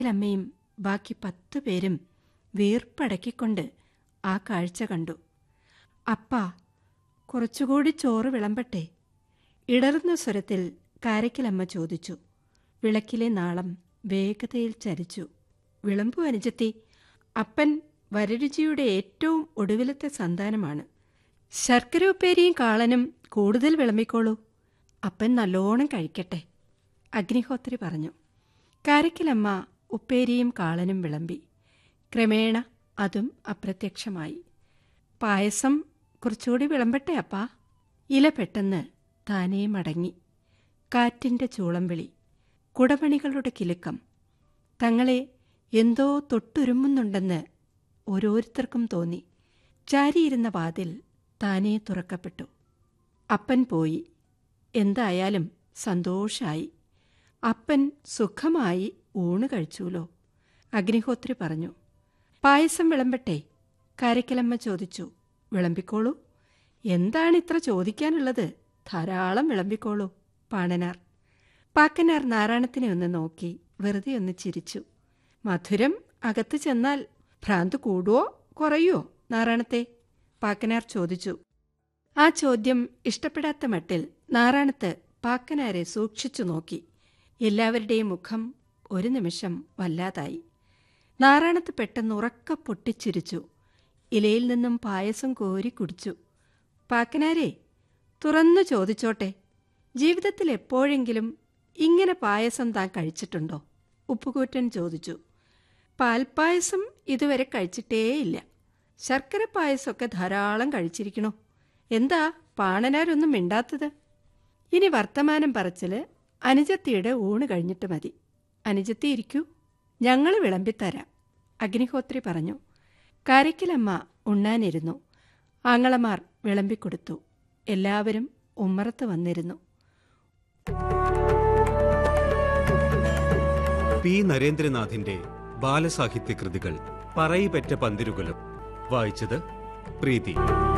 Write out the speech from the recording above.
അമ്മയും ബാക്കി പത്തു പേരും വീർപ്പടക്കിക്കൊണ്ട് ആ കാഴ്ച കണ്ടു അപ്പാ കുറച്ചുകൂടി ചോറ് വിളമ്പട്ടെ ഇടറുന്ന സ്വരത്തിൽ കാരയ്ക്കലമ്മ ചോദിച്ചു വിളക്കിലെ നാളം വേഗതയിൽ ചരിച്ചു വിളമ്പു അനുജത്തി അപ്പൻ വരരുചിയുടെ ഏറ്റവും ഒടുവിലത്തെ സന്താനമാണ് ശർക്കര ഉപ്പേരിയും കാളനും കൂടുതൽ വിളമ്പിക്കോളൂ അപ്പൻ നല്ലോണം കഴിക്കട്ടെ അഗ്നിഹോത്രി പറഞ്ഞു കാരയ്ക്കലമ്മ ഉപ്പേരിയും കാളനും വിളമ്പി ക്രമേണ അതും അപ്രത്യക്ഷമായി പായസം കുറച്ചുകൂടി വിളമ്പട്ടെ അപ്പാ ഇല പെട്ടെന്ന് താനേ മടങ്ങി കാറ്റിന്റെ ചൂളം വിളി കുടമണികളുടെ കിലുക്കം തങ്ങളെ എന്തോ തൊട്ടുരുമുന്നുണ്ടെന്ന് ഓരോരുത്തർക്കും തോന്നി ചാരിയിരുന്ന വാതിൽ താനേ തുറക്കപ്പെട്ടു അപ്പൻ പോയി എന്തായാലും സന്തോഷായി അപ്പൻ സുഖമായി ഊണ് കഴിച്ചൂലോ അഗ്നിഹോത്രി പറഞ്ഞു പായസം വിളമ്പട്ടെ കാരക്കലമ്മ ചോദിച്ചു വിളമ്പിക്കോളൂ എന്താണിത്ര ചോദിക്കാനുള്ളത് ധാരാളം വിളമ്പിക്കോളൂ പാണനാർ പാക്കനാർ നാരായണത്തിനെ ഒന്ന് നോക്കി വെറുതെ ഒന്ന് ചിരിച്ചു മധുരം അകത്ത് ചെന്നാൽ ഭ്രാന്ത് കൂടുവോ കുറയുവോ നാരായണത്തെ പാക്കനാർ ചോദിച്ചു ആ ചോദ്യം ഇഷ്ടപ്പെടാത്ത മട്ടിൽ നാരായണത്ത് പാക്കനാരെ സൂക്ഷിച്ചു നോക്കി എല്ലാവരുടെയും മുഖം ഒരു നിമിഷം വല്ലാതായി നാരായണത്ത് പെട്ടെന്ന് ഉറക്ക പൊട്ടിച്ചിരിച്ചു ഇലയിൽ നിന്നും പായസം കോരി കുടിച്ചു പാക്കനാരെ തുറന്നു ചോദിച്ചോട്ടെ ജീവിതത്തിൽ എപ്പോഴെങ്കിലും ഇങ്ങനെ പായസം താൻ കഴിച്ചിട്ടുണ്ടോ ഉപ്പുകൂറ്റൻ ചോദിച്ചു പാൽപ്പായസം ഇതുവരെ കഴിച്ചിട്ടേയില്ല ശർക്കര പായസമൊക്കെ ധാരാളം കഴിച്ചിരിക്കണോ എന്താ പാണനാരൊന്നും മിണ്ടാത്തത് ഇനി വർത്തമാനം പറച്ചില് അനുജത്തിയുടെ ഊണ് കഴിഞ്ഞിട്ട് മതി അനുജത്തി ഇരിക്കൂ ഞങ്ങൾ വിളമ്പിത്തരാം അഗ്നിഹോത്രി പറഞ്ഞു കാരയ്ക്കലമ്മ ഉണ്ണാനിരുന്നു ആങ്ങളമാർ വിളമ്പിക്കൊടുത്തു എല്ലാവരും ഉമ്മറത്ത് വന്നിരുന്നു പി നരേന്ദ്രനാഥിന്റെ ബാലസാഹിത്യ കൃതികൾ പറയിപെറ്റ പന്തിരുകുലം വായിച്ചത് പ്രീതി